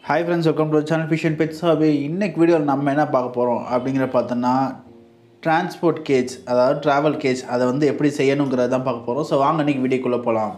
hi friends welcome to channel fish and pets hobby இன்னைக்கு வீடியோவில் நம்ம என்ன பார்க்க போகிறோம் அப்படிங்கிற பார்த்தோன்னா டிரான்ஸ்போர்ட் கேஜ் அதாவது ட்ராவல் கேஜ் அதை வந்து எப்படி செய்யணுங்கிறத தான் பார்க்க போகிறோம் ஸோ வாங்க இன்றைக்கி வீடியோக்குள்ளே போகலாம்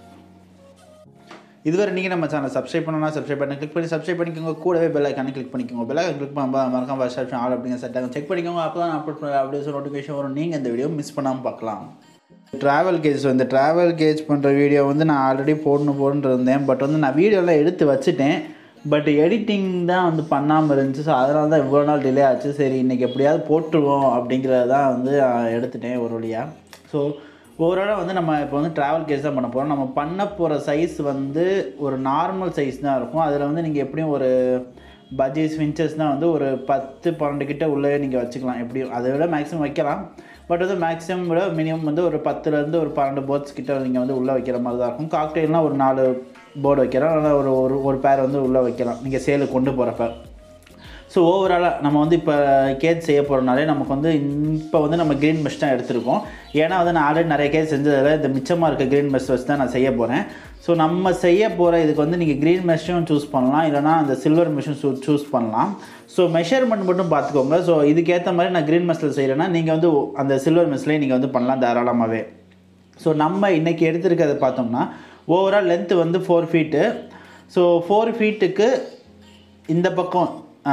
இதுவரை நீங்கள் நம்ம சேனல் சப்ஸ்கிரைப் பண்ணணும்னா சப்ஸ்கிரைப் பண்ணி கிளிக் பண்ணி சப்ஸ்கிரைப் பண்ணிக்கோங்க கூடவே பெல் ஐக்கானே கிளிக் பண்ணிக்கோங்க பெல் ஐக்கான் கிளிக் பண்ணும்போது மறக்காம ஃபர்ஸ்ட் ஆப்ஷன் ஆல் அப்படிங்கிற செட் ஆகும் செக் பண்ணிக்கோங்க அப்போ தான் அப்லோட் பண்ண அப்படியே நோட்டிஃபிகேஷன் வரும் நீங்கள் இந்த வீடியோ மிஸ் பண்ணாமல் பார்க்கலாம் ட்ராவல் கேஜ் வந்து ட்ராவல் கேஜ் பண்ணுற வீடியோ வந்து நான் ஆல்ரெடி போடணும் போடணுன்னு இருந்தேன் பட் வந்து நான் வீடியோலாம் எடுத்து வச்சுட்டேன் பட் எடிட்டிங் தான் வந்து பண்ணாமல் இருந்துச்சு ஸோ அதனால தான் இவ்வளோ நாள் டிலே ஆச்சு சரி இன்றைக்கி எப்படியாவது போட்டுருவோம் அப்படிங்கிறத தான் வந்து ஆஹ், எடுத்துட்டேன் ஒரு வழியாக ஸோ ஓவராலாக வந்து நம்ம இப்போ வந்து ட்ராவல் கேஸ் தான் பண்ண போகிறோம் நம்ம பண்ண போகிற சைஸ் வந்து ஒரு நார்மல் சைஸ் தான் இருக்கும் அதில் வந்து நீங்கள் எப்படியும் ஒரு பஜ்ஜீஸ் வின்ச்சர்ஸ்னால் வந்து ஒரு பத்து பன்னெண்டு கிட்ட உள்ளே நீங்கள் வச்சுக்கலாம் எப்படியும் அதை விட மேக்ஸிமம் வைக்கலாம் பட் வந்து மேக்ஸிமம் விட மினிமம் வந்து ஒரு பத்துலேருந்து ஒரு பன்னெண்டு போர்ட்ஸ் கிட்ட நீங்கள் வந்து உள்ளே வைக்கிற மாதிரி தான் இருக்கும் காக்டெயில்னால் ஒரு நாலு போர்டு வைக்கலாம் இல்லை ஒரு ஒரு ஒரு பேர் வந்து உள்ளே வைக்கலாம் நீங்கள் சேலுக்கு கொண்டு போகிறப்ப ஸோ ஓவராலாக நம்ம வந்து இப்போ கேஜ் செய்ய போகிறனாலே நமக்கு வந்து இப்போ வந்து நம்ம க்ரீன் மெஷ் தான் எடுத்திருக்கோம் ஏன்னா வந்து நான் ஆல்ரெடி நிறைய கேஜ் செஞ்சதில் இந்த மிச்சமாக இருக்க க்ரீன் மெஷ் வச்சு தான் நான் செய்ய போகிறேன் ஸோ நம்ம செய்ய போகிற இதுக்கு வந்து நீங்கள் க்ரீன் மெஷ்ஷும் சூஸ் பண்ணலாம் இல்லைனா அந்த சில்வர் மெஷ்ஷும் சூ சூஸ் பண்ணலாம் ஸோ மெஷர்மெண்ட் மட்டும் பார்த்துக்கோங்க ஸோ இதுக்கேற்ற மாதிரி நான் க்ரீன் மெஷ்ஷில் செய்கிறேன்னா நீங்கள் வந்து அந்த சில்வர் மெஷ்லேயே நீங்கள் வந்து பண்ணலாம் தாராளமாகவே ஸோ நம்ம இன்றைக்கி எடுத்திருக்கிறத பார்த்தோம்னா ஓவரால் லென்த்து வந்து ஃபோர் ஃபீட்டு ஸோ ஃபோர் ஃபீட்டுக்கு இந்த பக்கம்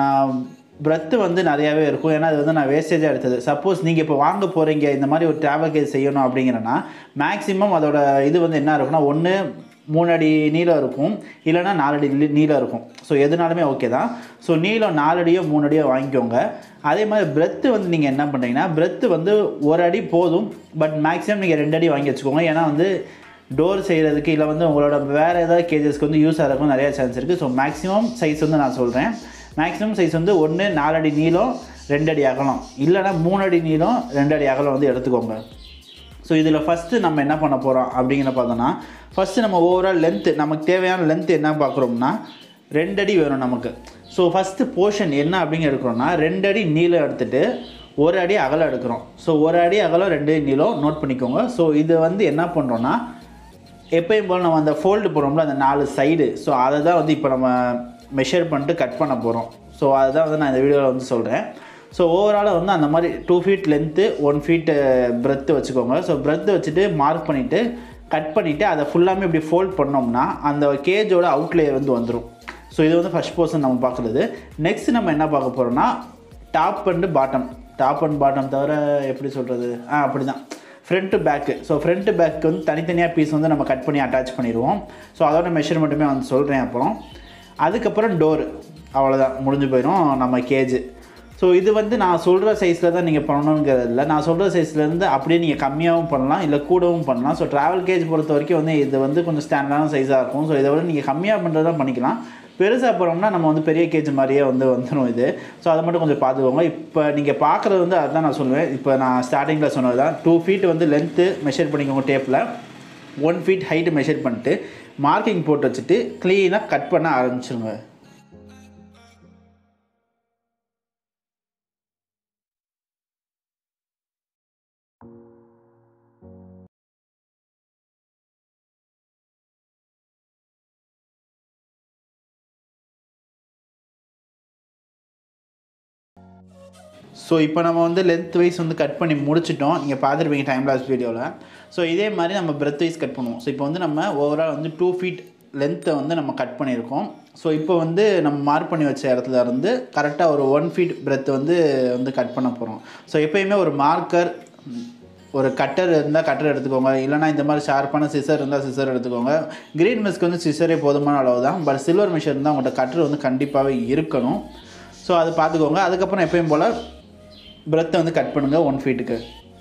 பிரெத்து வந்து நிறையாவே இருக்கும் ஏன்னா அது வந்து நான் வேஸ்டேஜாக எடுத்தது சப்போஸ் நீங்கள் இப்போ வாங்க போகிறீங்க இந்த மாதிரி ஒரு ட்ராவல் கேஸ் செய்யணும் அப்படிங்கிறனா மேக்ஸிமம் அதோட இது வந்து என்ன இருக்கும்னா ஒன்று மூணு அடி நீளம் இருக்கும் இல்லைன்னா நாலடி லி- நீளம் இருக்கும் ஸோ எதுனாலுமே ஓகே தான் ஸோ நீளம் நாலடியோ மூணு அடியோ வாங்கிக்கோங்க அதே மாதிரி பிரெத்து வந்து நீங்கள் என்ன பண்ணுறீங்கன்னா பிரெத்து வந்து ஒரு அடி போதும் பட் மேக்ஸிமம் நீங்கள் ரெண்டு அடி வாங்கி வச்சுக்கோங்க ஏன்னா வந்து டோர் செய்கிறதுக்கு இல்லை வந்து உங்களோட வேறு ஏதாவது கேஜஸ்க்கு வந்து யூஸ் ஆகிறதுக்கும் நிறைய சான்ஸ் இருக்குது ஸோ மேக்ஸிமம் சைஸ் வந்து நான் சொல்கிறேன் மேக்ஸிமம் சைஸ் வந்து ஒன்று நாலடி நீளம் ரெண்டு அடி அகலம் இல்லைன்னா மூணு அடி நீளம் ரெண்டு அடி அகலம் வந்து எடுத்துக்கோங்க ஸோ இதில் ஃபஸ்ட்டு நம்ம என்ன பண்ண போகிறோம் அப்படிங்கிற பார்த்தோன்னா ஃபஸ்ட்டு நம்ம ஓவரால் லென்த்து நமக்கு தேவையான லென்த் என்ன பார்க்குறோம்னா ரெண்டு அடி வேணும் நமக்கு ஸோ ஃபஸ்ட்டு போர்ஷன் என்ன அப்படிங்க எடுக்கிறோம்னா ரெண்டு அடி நீளம் எடுத்துகிட்டு ஒரு அடி அகலம் எடுக்கிறோம் ஸோ ஒரு அடி அகலம் ரெண்டு அடி நீளம் நோட் பண்ணிக்கோங்க ஸோ இது வந்து என்ன பண்ணுறோன்னா எப்பயும் போல் நம்ம அந்த ஃபோல்டு போடுறோம்ல அந்த நாலு சைடு ஸோ அதை தான் வந்து இப்போ நம்ம மெஷர் பண்ணிட்டு கட் பண்ண போகிறோம் ஸோ அதுதான் வந்து நான் இந்த வீடியோவில் வந்து சொல்கிறேன் ஸோ ஓவராலாக வந்து அந்த மாதிரி two feet length one feet breadth வச்சுக்கோங்க ஸோ பிரெத்து வச்சுட்டு மார்க் பண்ணிவிட்டு கட் பண்ணிவிட்டு அதை ஃபுல்லாமே இப்படி ஃபோல்ட் பண்ணோம்னா அந்த கேஜோட அவுட்லேயர் வந்து வந்துடும் ஸோ இது வந்து ஃபஸ்ட் போர்ஷன் நம்ம பார்க்குறது நெக்ஸ்ட் நம்ம என்ன பார்க்க போகிறோம்னா top and bottom top and bottom தவிர எப்படி சொல்கிறது ஆ அப்படி தான் front back so front back வந்து தனித்தனியாக பீஸ் வந்து நம்ம கட் பண்ணி அட்டாச் பண்ணிடுவோம் ஸோ அதோட மெஷர்மெண்ட்டுமே வந்து சொல்கிறேன் அப்புறம் அதுக்கப்புறம் டோர் அவ்வளோதான் முடிஞ்சு போயிடும் நம்ம கேஜ் ஸோ இது வந்து நான் சொல்கிற சைஸில் தான் நீங்கள் பண்ணணுங்கிறது இல்லை நான் சொல்கிற சைஸ்லேருந்து அப்படியே நீங்கள் கம்மியாகவும் பண்ணலாம் இல்லை கூடவும் பண்ணலாம் ஸோ ட்ராவல் கேஜ் பொறுத்த வரைக்கும் வந்து இது வந்து கொஞ்சம் ஸ்டாண்டர்டான சைஸாக இருக்கும் ஸோ இதை விட நீங்கள் கம்மியாக பண்ணுறது தான் பண்ணிக்கலாம் பெருசாக போகிறோம்னா நம்ம வந்து பெரிய கேஜ் மாதிரியே வந்து வந்துடும் இது ஸோ அதை மட்டும் கொஞ்சம் பார்த்துக்கோங்க இப்போ நீங்கள் பார்க்குறது வந்து அதுதான் நான் சொல்லுவேன் இப்போ நான் ஸ்டார்டிங்கில் சொன்னது தான் டூ ஃபீட் வந்து லென்த்து மெஷர் பண்ணிக்கோங்க டேப்பில் ஒன் ஃபீட் ஹைட்டு மெஷர் பண்ணிட்டு மார்க்கிங் போட்டு வச்சுட்டு க்ளீனாக கட் பண்ண ஆரம்பிச்சிருங்க ஸோ இப்போ நம்ம வந்து லென்த் வைஸ் வந்து கட் பண்ணி முடிச்சிட்டோம் நீங்கள் பார்த்துருப்பீங்க டைம் லாஸ் வீடியோவில் ஸோ இதே மாதிரி நம்ம பிரெத் வைஸ் கட் பண்ணுவோம் ஸோ இப்போ வந்து நம்ம ஓவரால் வந்து டூ ஃபீட் லென்த்தை வந்து நம்ம கட் பண்ணியிருக்கோம் ஸோ இப்போ வந்து நம்ம மார்க் பண்ணி வச்ச இடத்துல இருந்து கரெக்டாக ஒரு ஒன் ஃபீட் பிரெத் வந்து வந்து கட் பண்ண போகிறோம் ஸோ எப்பயுமே ஒரு மார்க்கர் ஒரு கட்டர் இருந்தால் கட்டர் எடுத்துக்கோங்க இல்லைனா இந்த மாதிரி ஷார்ப்பான சிசர் இருந்தால் சிசர் எடுத்துக்கோங்க க்ரீன் மிஸ்க்கு வந்து சிசரே போதுமான அளவு தான் பட் சில்வர் மிஷர் இருந்தால் உங்கள்கிட்ட கட்டர் வந்து கண்டிப்பாகவே இருக்கணும் ஸோ அதை பார்த்துக்கோங்க அதுக்கப்புறம் எப்பயும் போல் பிரெத்தை வந்து கட் பண்ணுங்கள் ஒன் ஃபீட்டுக்கு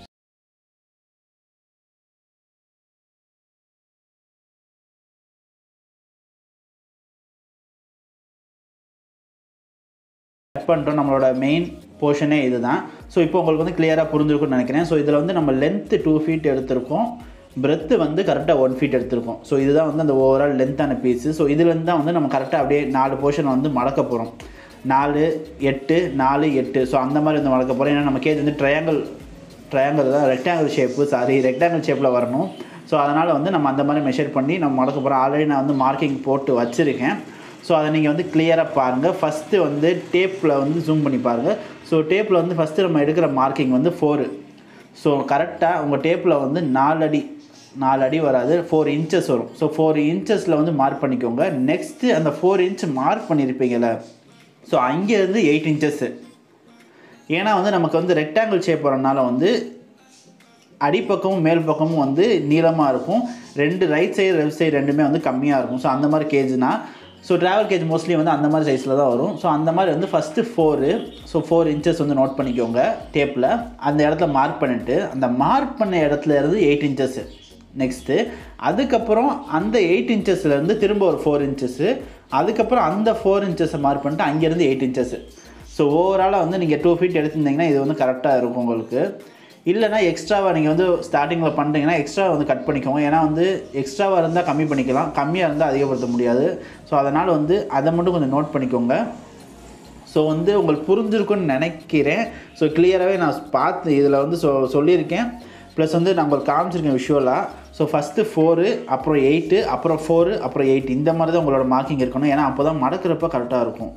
கட் பண்ணிட்டோம் நம்மளோட மெயின் போர்ஷனே இதுதான் ஸோ இப்போ உங்களுக்கு வந்து கிளியராக புரிஞ்சிருக்கும்னு நினைக்கிறேன் ஸோ இதில் வந்து நம்ம லென்த்து டூ ஃபீட் எடுத்திருக்கோம் பிரெத்து வந்து கரெக்டாக ஒன் ஃபீட் எடுத்திருக்கோம் ஸோ இதுதான் வந்து அந்த ஓவரால் லென்த்தான பீஸு ஸோ இதுலேருந்து தான் வந்து நம்ம கரெக்டாக அப்படியே நாலு போர்ஷன் வந்து மடக்க போகிறோம் நாலு எட்டு நாலு எட்டு ஸோ அந்த மாதிரி வந்து மடக்க போகிறோம் ஏன்னா நம்ம கேஜ் வந்து ட்ரையாங்கிள் ட்ரையாங்கிள் தான் ரெக்டாங்கிள் ஷேப்பு சாரி ரெக்டாங்கிள் ஷேப்பில் வரணும் ஸோ அதனால் வந்து நம்ம அந்த மாதிரி மெஷர் பண்ணி நம்ம மடக்க போகிறோம் ஆல்ரெடி நான் வந்து மார்க்கிங் போட்டு வச்சுருக்கேன் ஸோ அதை நீங்கள் வந்து கிளியராக பாருங்கள் ஃபஸ்ட்டு வந்து டேப்பில் வந்து ஜூம் பண்ணி பாருங்கள் ஸோ டேப்பில் வந்து ஃபஸ்ட்டு நம்ம எடுக்கிற மார்க்கிங் வந்து ஃபோரு ஸோ கரெக்டாக உங்கள் டேப்பில் வந்து நாலு அடி நாலு அடி வராது ஃபோர் இன்ச்சஸ் வரும் ஸோ ஃபோர் இன்ச்சஸில் வந்து மார்க் பண்ணிக்கோங்க நெக்ஸ்ட்டு அந்த ஃபோர் இன்ச் மார்க் பண்ணியிருப்பீங்கள்ல ஸோ அங்கேருந்து எயிட் இன்ச்சஸ்ஸு ஏன்னா வந்து நமக்கு வந்து ரெக்டாங்கிள் ஷேப் வரனால வந்து அடிப்பக்கமும் மேல் பக்கமும் வந்து நீளமாக இருக்கும் ரெண்டு ரைட் சைடு லெஃப்ட் சைடு ரெண்டுமே வந்து கம்மியாக இருக்கும் ஸோ அந்த மாதிரி கேஜ்னா ஸோ ட்ராவல் கேஜ் மோஸ்ட்லி வந்து அந்த மாதிரி சைஸில் தான் வரும் ஸோ அந்த மாதிரி வந்து first four so four inches வந்து நோட் பண்ணிக்கோங்க டேப்பில் அந்த இடத்துல மார்க் பண்ணிவிட்டு அந்த மார்க் பண்ண இடத்துல இருந்து எயிட் இன்ச்சஸ்ஸு நெக்ஸ்ட்டு அதுக்கப்புறம் அந்த எயிட் இன்ச்சஸ்லேருந்து திரும்ப ஒரு ஃபோர் இன்ச்சஸ்ஸு அதுக்கப்புறம் அந்த ஃபோர் இன்ச்சஸை மார்க் பண்ணிட்டு அங்கேருந்து எயிட் இன்ச்சஸ்ஸு ஸோ ஓவராலாக வந்து நீங்கள் டூ ஃபீட் எடுத்திருந்தீங்கன்னா இது வந்து கரெக்டாக இருக்கும் உங்களுக்கு இல்லைனா எக்ஸ்ட்ராவாக நீங்கள் வந்து ஸ்டார்டிங்கில் பண்ணுறீங்கன்னா எக்ஸ்ட்ரா வந்து கட் பண்ணிக்கோங்க ஏன்னா வந்து எக்ஸ்ட்ராவாக இருந்தால் கம்மி பண்ணிக்கலாம் கம்மியாக இருந்தால் அதிகப்படுத்த முடியாது ஸோ அதனால் வந்து அதை மட்டும் கொஞ்சம் நோட் பண்ணிக்கோங்க ஸோ வந்து உங்களுக்கு புரிஞ்சிருக்குன்னு நினைக்கிறேன் ஸோ கிளியராகவே நான் பார்த்து இதில் வந்து சொ சொல்லியிருக்கேன் ப்ளஸ் வந்து நான் உங்களுக்கு காமிச்சிருக்கேன் விஷுவலாக ஸோ ஃபஸ்ட்டு ஃபோரு அப்புறம் எயிட்டு அப்புறம் ஃபோரு அப்புறம் எயிட் இந்த மாதிரி தான் உங்களோட மார்க்கிங் இருக்கணும் ஏன்னா அப்போ தான் மடக்கிறப்ப கரெக்டாக இருக்கும்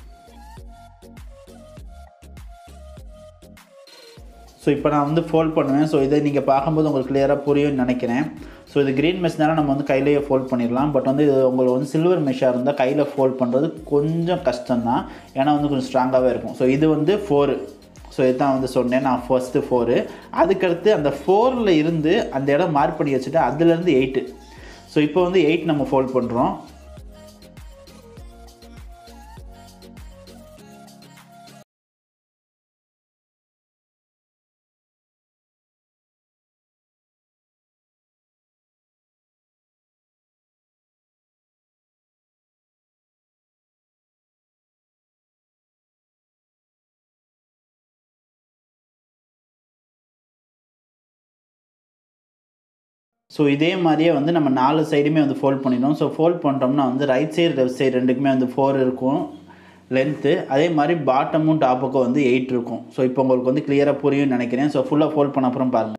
ஸோ இப்போ நான் வந்து ஃபோல்ட் பண்ணுவேன் ஸோ இதை நீங்கள் பார்க்கும்போது உங்களுக்கு கிளியராக புரியும்னு நினைக்கிறேன் ஸோ இது க்ரீன் மெஷ்னால நம்ம வந்து கையிலேயே ஃபோல்ட் பண்ணிடலாம் பட் வந்து இது உங்களுக்கு வந்து சில்வர் மெஷ்ஷாக இருந்தால் கையில் ஃபோல்ட் பண்ணுறது கொஞ்சம் கஷ்டம்தான் ஏன்னா வந்து கொஞ்சம் ஸ்ட்ராங்காகவே இருக்கும் ஸோ இது வந்து ஃபோரு ஸோ இதுதான் வந்து சொன்னேன் நான் ஃபர்ஸ்ட்டு ஃபோரு அதுக்கடுத்து அந்த ஃபோரில் இருந்து அந்த இடம் மார்க் பண்ணி வச்சுட்டு அதுலேருந்து எயிட்டு ஸோ இப்போ வந்து எயிட் நம்ம ஃபோல்ட் பண்ணுறோம் ஸோ இதே மாதிரியே வந்து நம்ம நாலு சைடுமே வந்து ஃபோல்ட் பண்ணிடணும் ஸோ ஃபோல்ட் பண்ணிட்டோம்னா வந்து ரைட் சைடு லெஃப்ட் சைடு ரெண்டுக்குமே வந்து ஃபோர் இருக்கும் லென்த்து அதே மாதிரி பாட்டமும் டாப்புக்கும் வந்து எயிட் இருக்கும் ஸோ இப்போ உங்களுக்கு வந்து கிளியராக புரியும்னு நினைக்கிறேன் ஸோ ஃபுல்லாக ஃபோல்ட் பண்ண அப்புறம் பாருங்கள்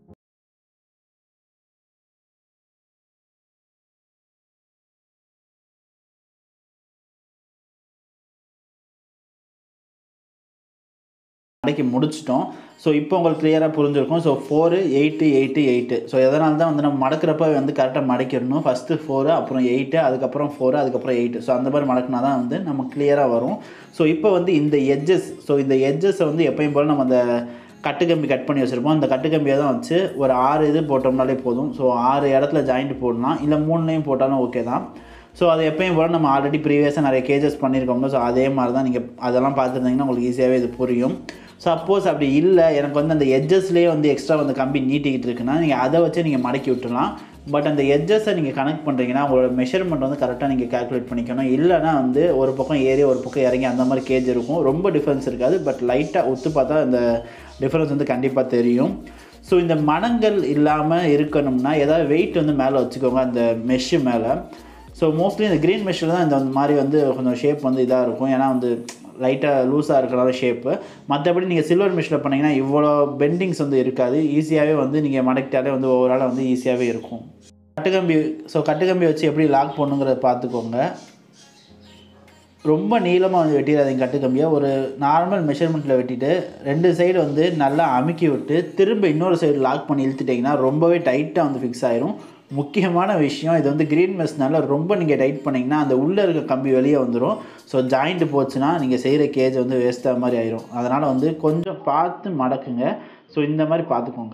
மடக்கி முடிச்சிட்டோம் ஸோ இப்போ உங்களுக்கு கிளியராக புரிஞ்சிருக்கும் so four eight eight eight so எதனால தான் வந்து நம்ம மடக்கிறப்ப வந்து கரெக்டாக மடக்கிடணும் ஃபஸ்ட்டு ஃபோரு அப்புறம் எயிட்டு அதுக்கப்புறம் ஃபோரு அதுக்கப்புறம் எயிட்டு ஸோ அந்த மாதிரி மடக்கினா தான் வந்து நம்ம கிளியராக வரும் ஸோ இப்போ வந்து இந்த எட்ஜஸ் ஸோ இந்த எட்ஜஸை வந்து எப்பயும் போல் நம்ம அந்த கட்டுக்கம்பி கட் பண்ணி வச்சுருப்போம் அந்த கட்டுக்கம்பியை தான் வச்சு ஒரு ஆறு இது போட்டோம்னாலே போதும் ஸோ ஆறு இடத்துல ஜாயிண்ட் போடலாம் இல்லை மூணுலேயும் போட்டாலும் ஓகே தான் ஸோ அது எப்பயும் போல் நம்ம ஆல்ரெடி ப்ரீவியஸாக நிறைய கேஜஸ் பண்ணியிருக்கோம்ல ஸோ அதே மாதிரி தான் நீங்கள் அதெல்லாம் பார்த்துருந்தீங்கன்னா உங்களுக்கு ஈஸியாகவே இது புரியும் சப்போஸ் அப்படி இல்லை எனக்கு வந்து அந்த எட்ஜஸ்லேயே வந்து எக்ஸ்ட்ரா வந்து கம்பி நீட்டிக்கிட்டு இருக்குன்னா நீங்கள் அதை வச்சு நீங்கள் மடக்கி விட்டுலாம் பட் அந்த எட்ஜஸை நீங்கள் கனெக்ட் பண்ணுறீங்கன்னா உங்களோட மெஷர்மெண்ட் வந்து கரெக்டாக நீங்கள் கேல்குலேட் பண்ணிக்கணும் இல்லைனா வந்து ஒரு பக்கம் ஏறி ஒரு பக்கம் இறங்கி அந்த மாதிரி கேஜ் இருக்கும் ரொம்ப டிஃப்ரென்ஸ் இருக்காது பட் லைட்டாக ஒத்து பார்த்தா அந்த டிஃப்ரென்ஸ் வந்து கண்டிப்பாக தெரியும் ஸோ இந்த மனங்கள் இல்லாமல் இருக்கணும்னா ஏதாவது வெயிட் வந்து மேலே வச்சுக்கோங்க அந்த மெஷ்ஷு மேலே ஸோ மோஸ்ட்லி இந்த க்ரீன் மெஷ்ஷில் தான் இந்த மாதிரி வந்து கொஞ்சம் ஷேப் வந்து இதாக இருக்கும் ஏன்னா வந்து லைட்டாக லூஸாக இருக்கிறனால ஷேப்பு மற்றபடி நீங்கள் சில்வர் மிஷினில் பண்ணிங்கன்னா இவ்வளோ பெண்டிங்ஸ் வந்து இருக்காது ஈஸியாகவே வந்து நீங்கள் மடக்கிட்டாலே வந்து ஓவராலாக வந்து ஈஸியாகவே இருக்கும் கட்டுக்கம்பி ஸோ கட்டுக்கம்பி வச்சு எப்படி லாக் பண்ணுங்கிறத பார்த்துக்கோங்க ரொம்ப நீளமாக வந்து வெட்டிடாதீங்க கட்டுக்கம்பியை ஒரு நார்மல் மெஷர்மெண்ட்டில் வெட்டிட்டு ரெண்டு சைடு வந்து நல்லா அமுக்கி விட்டு திரும்ப இன்னொரு சைடு லாக் பண்ணி இழுத்துட்டிங்கன்னா ரொம்பவே டைட்டாக வந்து ஃபிக்ஸ் ஆயிரும் முக்கியமான விஷயம் இது வந்து க்ரீன் மெஸ்னால ரொம்ப நீங்கள் டைட் பண்ணிங்கன்னா அந்த உள்ளே இருக்க கம்பி வெளியே வந்துடும் ஸோ ஜாயிண்ட் போச்சுன்னா நீங்கள் செய்கிற கேஜ் வந்து வேஸ்ட்டாக மாதிரி ஆயிரும் அதனால் வந்து கொஞ்சம் பார்த்து மடக்குங்க ஸோ இந்த மாதிரி பார்த்துக்கோங்க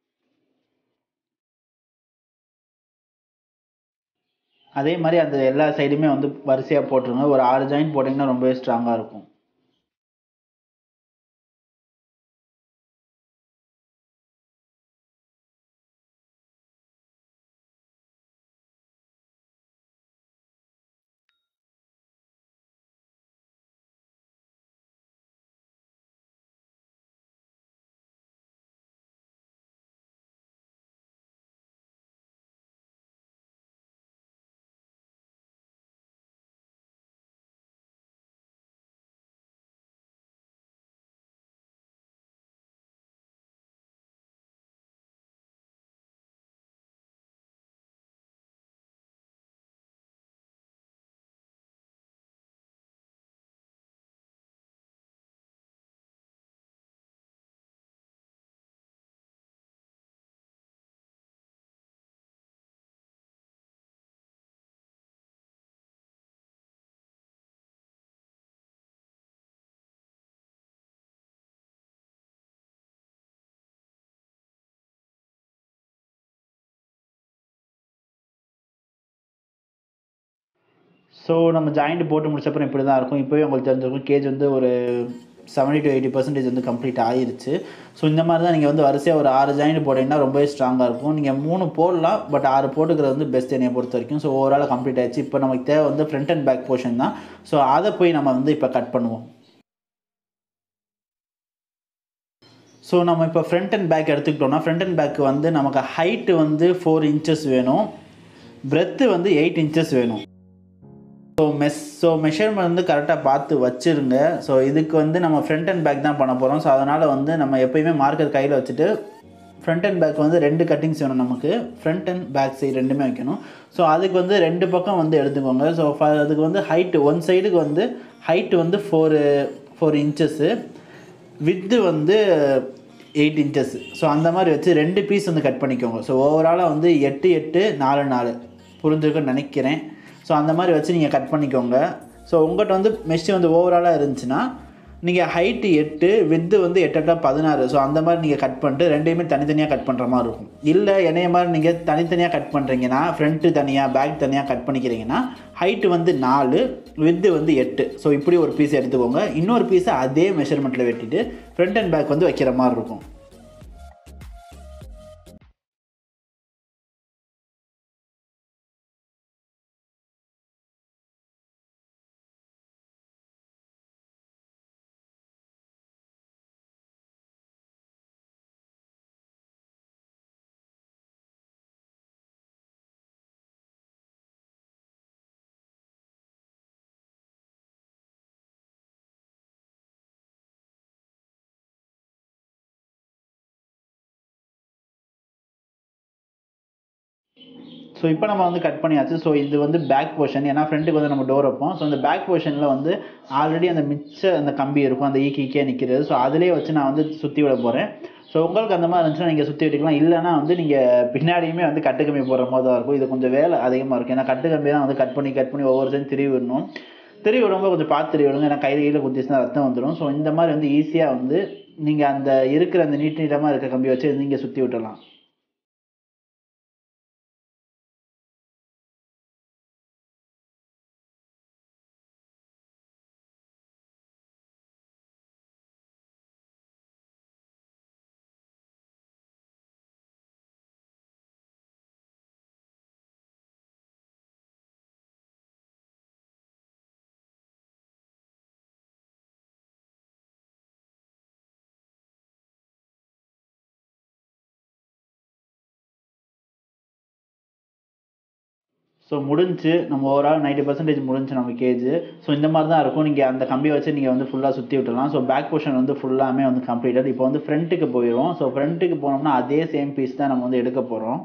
அதே மாதிரி அந்த எல்லா சைடுமே வந்து வரிசையாக போட்டுருங்க ஒரு ஆறு ஜாயிண்ட் போட்டிங்கன்னா ரொம்பவே ஸ்ட்ராங்காக இருக்கும் ஸோ நம்ம ஜாயிண்ட் போட்டு முடிச்சப்பறம் இப்படி தான் இருக்கும் இப்போவே உங்களுக்கு தெரிஞ்சிருக்கும் கேஜ் வந்து ஒரு செவன்டி டு எயிட்டி பர்சன்டேஜ் வந்து கம்ப்ளீட் ஆயிருச்சு ஸோ இந்த மாதிரி தான் நீங்கள் வந்து வரிசையாக ஒரு ஆறு ஜாயிண்ட் போட்டிங்கன்னா ரொம்பவே ஸ்ட்ராங்காக இருக்கும் நீங்கள் மூணு போடலாம் பட் ஆறு போட்டுக்கிறது வந்து பெஸ்ட் என்னையை பொறுத்த வரைக்கும் ஸோ ஓவரால் கம்ப்ளீட் ஆயிடுச்சு இப்போ நமக்கு தேவை வந்து ஃப்ரண்ட் அண்ட் பேக் போர்ஷன் தான் ஸோ அதை போய் நம்ம வந்து இப்போ கட் பண்ணுவோம் ஸோ நம்ம இப்போ ஃப்ரண்ட் அண்ட் பேக் எடுத்துக்கிட்டோம்னா ஃப்ரண்ட் அண்ட் பேக் வந்து நமக்கு ஹைட்டு வந்து ஃபோர் இன்ச்சஸ் வேணும் பிரெத்து வந்து எயிட் இன்ச்சஸ் வேணும் ஸோ மெஸ் ஸோ மெஷர்மெண்ட் வந்து கரெக்டாக பார்த்து வச்சுருங்க ஸோ இதுக்கு வந்து நம்ம ஃப்ரண்ட் அண்ட் பேக் தான் பண்ண போகிறோம் ஸோ அதனால் வந்து நம்ம எப்பயுமே மார்க்கர் கையில் வச்சுட்டு ஃப்ரண்ட் அண்ட் பேக் வந்து ரெண்டு கட்டிங்ஸ் வேணும் நமக்கு ஃப்ரண்ட் அண்ட் பேக் சைடு ரெண்டுமே வைக்கணும் ஸோ அதுக்கு வந்து ரெண்டு பக்கம் வந்து எடுத்துக்கோங்க ஸோ அதுக்கு வந்து ஹைட்டு ஒன் சைடுக்கு வந்து ஹைட்டு வந்து ஃபோரு ஃபோர் இன்ச்சஸ்ஸு வித்து வந்து எயிட் இன்ச்சஸ் ஸோ அந்த மாதிரி வச்சு ரெண்டு பீஸ் வந்து கட் பண்ணிக்கோங்க ஸோ ஓவராலாக வந்து எட்டு எட்டு நாலு நாலு புரிஞ்சிருக்குன்னு நினைக்கிறேன் ஸோ அந்த மாதிரி வச்சு நீங்கள் கட் பண்ணிக்கோங்க ஸோ உங்கள்கிட்ட வந்து மெஷ் வந்து ஓவராலாக இருந்துச்சுன்னா நீங்கள் ஹைட்டு எட்டு வித்து வந்து எட்டு எட்டா பதினாறு ஸோ அந்த மாதிரி நீங்கள் கட் பண்ணிட்டு ரெண்டையுமே தனித்தனியாக கட் பண்ணுற மாதிரி இருக்கும் இல்லை என்னைய மாதிரி நீங்கள் தனித்தனியாக கட் பண்ணுறீங்கன்னா ஃப்ரண்ட்டு தனியாக பேக் தனியாக கட் பண்ணிக்கிறீங்கன்னா ஹைட்டு வந்து நாலு வித்து வந்து எட்டு ஸோ இப்படி ஒரு பீஸ் எடுத்துக்கோங்க இன்னொரு பீஸை அதே மெஷர்மெண்ட்டில் வெட்டிட்டு ஃப்ரண்ட் அண்ட் பேக் வந்து வைக்கிற மாதிரி இருக்கும் ஸோ இப்போ நம்ம வந்து கட் பண்ணியாச்சு ஸோ இது வந்து பேக் போர்ஷன் ஏன்னா ஃப்ரண்ட்டுக்கு வந்து நம்ம டோர் வைப்போம் ஸோ அந்த பேக் போர்ஷனில் வந்து ஆல்ரெடி அந்த மிச்ச அந்த கம்பி இருக்கும் அந்த ஈக்கிக்கே நிற்கிறது ஸோ அதிலே வச்சு நான் வந்து சுற்றி விட போகிறேன் ஸோ உங்களுக்கு அந்த மாதிரி இருந்துச்சுன்னா நீங்கள் சுற்றி விட்டுக்கலாம் இல்லைனா வந்து நீங்கள் பின்னாடியுமே வந்து கட்டு கம்பி போடுற மாதிரி தான் இருக்கும் இது கொஞ்சம் வேலை அதிகமாக இருக்கும் ஏன்னா கட்டு கம்பி தான் வந்து கட் பண்ணி கட் பண்ணி ஒவ்வொரு சைடு திருவி விடணும் திருவி விடும்போது கொஞ்சம் பார்த்து திருவி விடுங்க ஏன்னா கையில் கீழே குத்திச்சுன்னா ரத்தம் வந்துடும் ஸோ இந்த மாதிரி வந்து ஈஸியாக வந்து நீங்கள் அந்த இருக்கிற அந்த நீட் நீட்டமாக இருக்க கம்பி வச்சு நீங்கள் சுற்றி விட்டலாம் ஸோ முடிஞ்சு நம்ம ஓவரால் நைன்டி பர்சன்டேஜ் முடிஞ்சு நம்ம கேஜ் ஸோ இந்த மாதிரி தான் இருக்கும் நீங்கள் அந்த கம்பி வச்சு நீங்கள் வந்து ஃபுல்லாக சுற்றி விட்டுலாம் ஸோ பேக் போர்ஷன் வந்து ஃபுல்லாமே வந்து கம்ப்ளீட்டட் இப்போ வந்து ஃப்ரண்ட்டுக்கு போயிடும் ஸோ ஃப்ரண்ட்டுக்கு போனோம்னா அதே சேம் பீஸ் தான் நம்ம வந்து எடுக்க போகிறோம்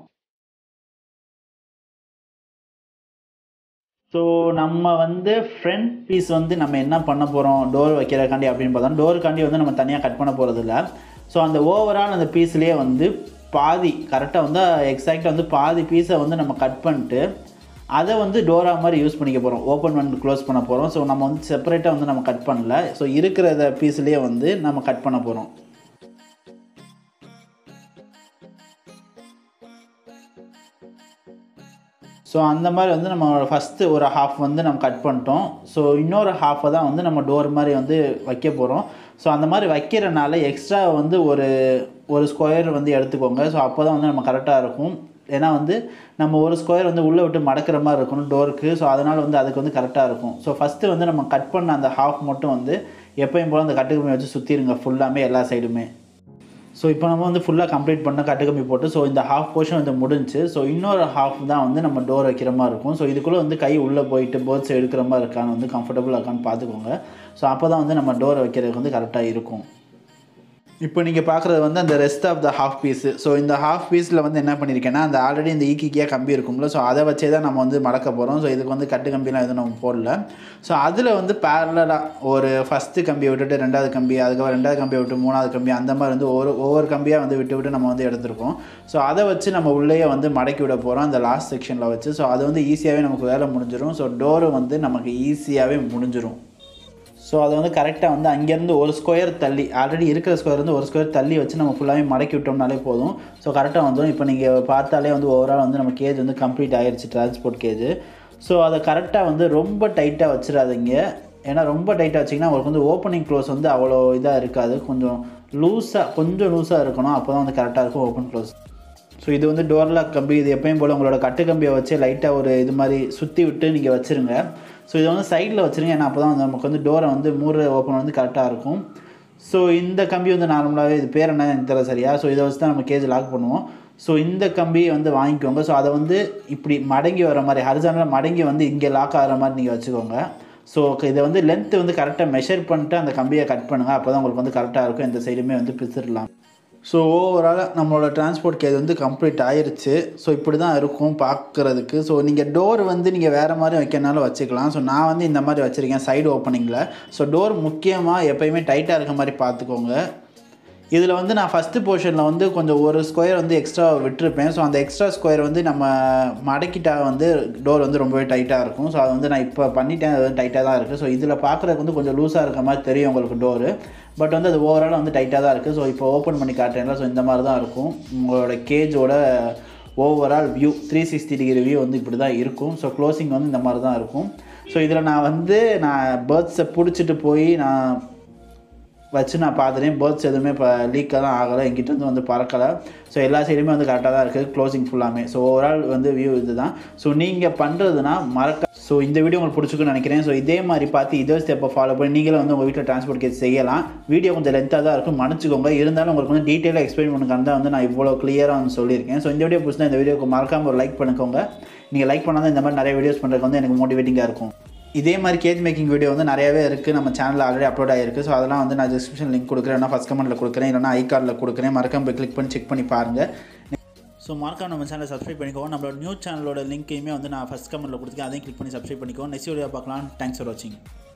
ஸோ நம்ம வந்து ஃப்ரண்ட் பீஸ் வந்து நம்ம என்ன பண்ண போகிறோம் டோர் வைக்கிறக்காண்டி அப்படின்னு பார்த்தா டோருக்காண்டி வந்து நம்ம தனியாக கட் பண்ண போகிறது இல்லை ஸோ அந்த ஓவரால் அந்த பீஸ்லேயே வந்து பாதி கரெக்டாக வந்து எக்ஸாக்டாக வந்து பாதி பீஸை வந்து நம்ம கட் பண்ணிட்டு அதை வந்து டோரா மாதிரி யூஸ் பண்ணிக்க போகிறோம் ஓப்பன் பண்ணி க்ளோஸ் பண்ண போகிறோம் ஸோ நம்ம வந்து செப்பரேட்டாக வந்து நம்ம கட் பண்ணல ஸோ இருக்கிறத பீஸ்லேயே வந்து நம்ம கட் பண்ண போகிறோம் ஸோ அந்த மாதிரி வந்து நம்ம ஃபஸ்ட்டு ஒரு ஹாஃப் வந்து நம்ம கட் பண்ணிட்டோம் ஸோ இன்னொரு ஹாஃபை தான் வந்து நம்ம டோர் மாதிரி வந்து வைக்க போகிறோம் ஸோ அந்த மாதிரி வைக்கிறனால எக்ஸ்ட்ரா வந்து ஒரு ஒரு ஸ்கொயர் வந்து எடுத்துக்கோங்க ஸோ அப்போ தான் வந்து நம்ம கரெக்டாக இருக்கும் ஏன்னா வந்து நம்ம ஒரு ஸ்கொயர் வந்து உள்ளே விட்டு மடக்கிற மாதிரி இருக்கணும் டோருக்கு ஸோ அதனால் வந்து அதுக்கு வந்து கரெக்டாக இருக்கும் ஸோ ஃபஸ்ட்டு வந்து நம்ம கட் பண்ண அந்த ஹாஃப் மட்டும் வந்து எப்பயும் போல் அந்த கட்டுக்கம்பி வச்சு சுற்றிடுங்க ஃபுல்லாமே எல்லா சைடுமே ஸோ இப்போ நம்ம வந்து ஃபுல்லாக கம்ப்ளீட் பண்ண கட்டுக்கம்பி போட்டு ஸோ இந்த ஹாஃப் போர்ஷன் வந்து முடிஞ்சு ஸோ இன்னொரு ஹாஃப் தான் வந்து நம்ம டோர் வைக்கிற மாதிரி இருக்கும் ஸோ இதுக்குள்ளே வந்து கை உள்ளே போயிட்டு பேர்ட்ஸ் எடுக்கிற மாதிரி இருக்கான்னு வந்து கம்ஃபர்டபுளாக இருக்கான்னு பார்த்துக்கோங்க ஸோ அப்போ தான் வந்து நம்ம டோரை வைக்கிறதுக்கு வந்து கரெக்டாக இருக்கும் இப்போ நீங்கள் பார்க்குறது வந்து அந்த rest of the half piece so இந்த ஹாஃப் பீஸில் வந்து என்ன பண்ணியிருக்கேன்னா அந்த ஆல்ரெடி இந்த ஈக்கிக்கியாக கம்பி இருக்கும்ல ஸோ அதை வச்சே தான் நம்ம வந்து மடக்க போகிறோம் ஸோ இதுக்கு வந்து கட்டு கம்பிலாம் எதுவும் நம்ம போடல ஸோ அதில் வந்து பேரலாக ஒரு ஃபஸ்ட்டு கம்பியை விட்டுட்டு ரெண்டாவது கம்பி அதுக்கப்புறம் ரெண்டாவது கம்பியை விட்டு மூணாவது கம்பி அந்த மாதிரி வந்து ஒரு ஒவ்வொரு கம்பியாக வந்து விட்டு விட்டு நம்ம வந்து எடுத்திருக்கோம் ஸோ அதை வச்சு நம்ம உள்ளேயே வந்து மடக்கி விட போகிறோம் அந்த லாஸ்ட் செக்ஷனில் வச்சு ஸோ அது வந்து ஈஸியாகவே நமக்கு வேலை முடிஞ்சிடும் ஸோ டோரு வந்து நமக்கு ஈஸியாகவே முடிஞ்சிடும் ஸோ அதை வந்து கரெக்டாக வந்து அங்கேருந்து ஒரு ஸ்கொயர் தள்ளி ஆல்ரெடி இருக்கிற ஸ்கொயர் வந்து ஒரு ஸ்கொயர் தள்ளி வச்சு நம்ம ஃபுல்லாகவே மடக்கி விட்டோம்னாலே போதும் ஸோ கரெக்டாக வந்துடும் இப்போ நீங்கள் பார்த்தாலே வந்து ஓவரால் வந்து நம்ம கேஜ் வந்து கம்ப்ளீட் ஆயிடுச்சு டிரான்ஸ்போர்ட் கேஜ் ஸோ அதை கரெக்டாக வந்து ரொம்ப டைட்டாக வச்சிடாதீங்க ஏன்னா ரொம்ப டைட்டாக வச்சிங்கன்னா உங்களுக்கு வந்து ஓப்பனிங் க்ளோஸ் வந்து அவ்வளோ இதாக இருக்காது கொஞ்சம் லூஸாக கொஞ்சம் லூஸாக இருக்கணும் அப்போ தான் வந்து கரெக்டாக இருக்கும் ஓப்பன் க்ளோஸ் ஸோ இது வந்து டோர் லாக் கம்பி இது எப்பயும் போல் உங்களோட கட்டு கம்பியை வச்சு லைட்டாக ஒரு இது மாதிரி சுற்றி விட்டு நீங்கள் வச்சுருங்க ஸோ இதை வந்து சைடில் வச்சுருங்க ஏன்னா அப்போ தான் வந்து நமக்கு வந்து டோரை வந்து மூறு ஓப்பன் வந்து கரெக்டாக இருக்கும் ஸோ இந்த கம்பி வந்து நார்மலாகவே இது பேர் என்ன எனக்கு தெரியல சரியா ஸோ இதை வச்சு தான் நம்ம கேஜ் லாக் பண்ணுவோம் ஸோ இந்த கம்பியை வந்து வாங்கிக்கோங்க ஸோ அதை வந்து இப்படி மடங்கி வர மாதிரி ஹரிசானில் மடங்கி வந்து இங்கே லாக் ஆகிற மாதிரி நீங்கள் வச்சுக்கோங்க ஸோ இதை வந்து லென்த்து வந்து கரெக்டாக மெஷர் பண்ணிட்டு அந்த கம்பியை கட் பண்ணுங்கள் அப்போ தான் உங்களுக்கு வந்து கரெக்டாக இருக்கும் எந்த சைடுமே வந்து பிசிடலாம் ஸோ ஓவராலாக நம்மளோட டிரான்ஸ்போர்ட் கேஸ் வந்து கம்ப்ளீட் ஆயிருச்சு ஸோ இப்படி தான் இருக்கும் பார்க்குறதுக்கு ஸோ நீங்கள் டோர் வந்து நீங்கள் வேறு மாதிரி வைக்கிறனாலும் வச்சுக்கலாம் ஸோ நான் வந்து இந்த மாதிரி வச்சுருக்கேன் சைடு ஓப்பனிங்கில் ஸோ டோர் முக்கியமாக எப்போயுமே டைட்டாக இருக்க மாதிரி பார்த்துக்கோங்க இதில் வந்து நான் ஃபஸ்ட்டு போர்ஷனில் வந்து கொஞ்சம் ஒரு ஸ்கொயர் வந்து எக்ஸ்ட்ரா விட்டுருப்பேன் ஸோ அந்த எக்ஸ்ட்ரா ஸ்கொயர் வந்து நம்ம மடக்கிட்டா வந்து டோர் வந்து ரொம்பவே டைட்டாக இருக்கும் ஸோ அது வந்து நான் இப்போ பண்ணிட்டேன் அது வந்து டைட்டாக தான் இருக்குது ஸோ இதில் பார்க்குறதுக்கு வந்து கொஞ்சம் லூஸாக இருக்க மாதிரி தெரியும் உங்களுக்கு டோரு பட் வந்து அது ஓவரால் வந்து டைட்டாக தான் இருக்குது ஸோ இப்போ ஓப்பன் பண்ணி காட்டுறேன்ல ஸோ இந்த மாதிரி தான் இருக்கும் உங்களோட கேஜோட overall view three sixty degree view வந்து இப்படி தான் இருக்கும் ஸோ க்ளோசிங் வந்து இந்த மாதிரி தான் இருக்கும் ஸோ இதில் நான் வந்து நான் பேர்ட்ஸை பிடிச்சிட்டு போய் நான் வச்சு நான் பார்த்துட்டேன் பேர்ட்ஸ் எதுவுமே இப்போ லீக்காக தான் ஆகலை எங்கிட்ட இருந்து வந்து பறக்கலை ஸோ எல்லா சைடுமே வந்து கரெக்டாக தான் இருக்குது க்ளோசிங் ஃபுல்லாமே ஸோ ஓவரால் வந்து வியூ இது தான் ஸோ நீங்கள் பண்ணுறதுனா மறக்க ஸோ இந்த வீடியோ உங்களுக்கு பிடிச்சிருக்குன்னு நினைக்கிறேன் ஸோ இதே மாதிரி பார்த்து இதே ஸ்டெப்பை ஃபாலோ பண்ணி நீங்களும் வந்து உங்கள் வீட்டில் டிரான்ஸ்போர்ட் கேஸ் செய்யலாம் வீடியோ கொஞ்சம் லென்த்தாக தான் இருக்கும் மன்னிச்சுக்கோங்க இருந்தாலும் உங்களுக்கு வந்து டீட்டெயிலாக எக்ஸ்பிளைன் பண்ணுங்க தான் வந்து நான் இவ்வளோ கிளியராக வந்து சொல்லியிருக்கேன் ஸோ இந்த வீடியோ பிடிச்சினா இந்த வீடியோக்கு மறக்காமல் ஒரு லைக் பண்ணிக்கோங்க நீங்கள் லைக் பண்ணால் தான் இந்த மாதிரி நிறைய வீடியோஸ் பண்ணுறதுக்கு வந்து எனக்கு மோட்டிவேட்டிங்காக இருக்கும் இதே மாதிரி கேஜ் மேக்கிங் வீடியோ வந்து நிறையவே இருக்குது நம்ம சேனலில் ஆல்ரெடி அப்லோட் ஆகிருக்கு ஸோ அதெல்லாம் வந்து நான் டிஸ்கிரிப்ஷன் லிங்க் கொடுக்குறேன் இல்லைனா ஃபஸ்ட் கமெண்ட்டில் கொடுக்குறேன் இல்லைனா ஐ கார்டில் கொடுக்குறேன் மறக்காம போய் கிளிக் பண்ணி செக் பண்ணி பாருங்கள் ஸோ மறக்காம நம்ம சேனலை சப்ஸ்கிரைப் பண்ணிக்கோங்க நம்மளோட நியூஸ் சேனலோட லிங்க்கையுமே வந்து நான் ஃபஸ்ட் கமெண்ட்டில் கொடுத்துருக்கேன் அதையும் கிளிக் பண்ணி சப்ஸ்கிரைப் பண்ணிக்கோ நெக்ஸ்ட் வீடியோ பார்க்கலாம் தேங்க்ஸ் ஃபார் வாட்சிங்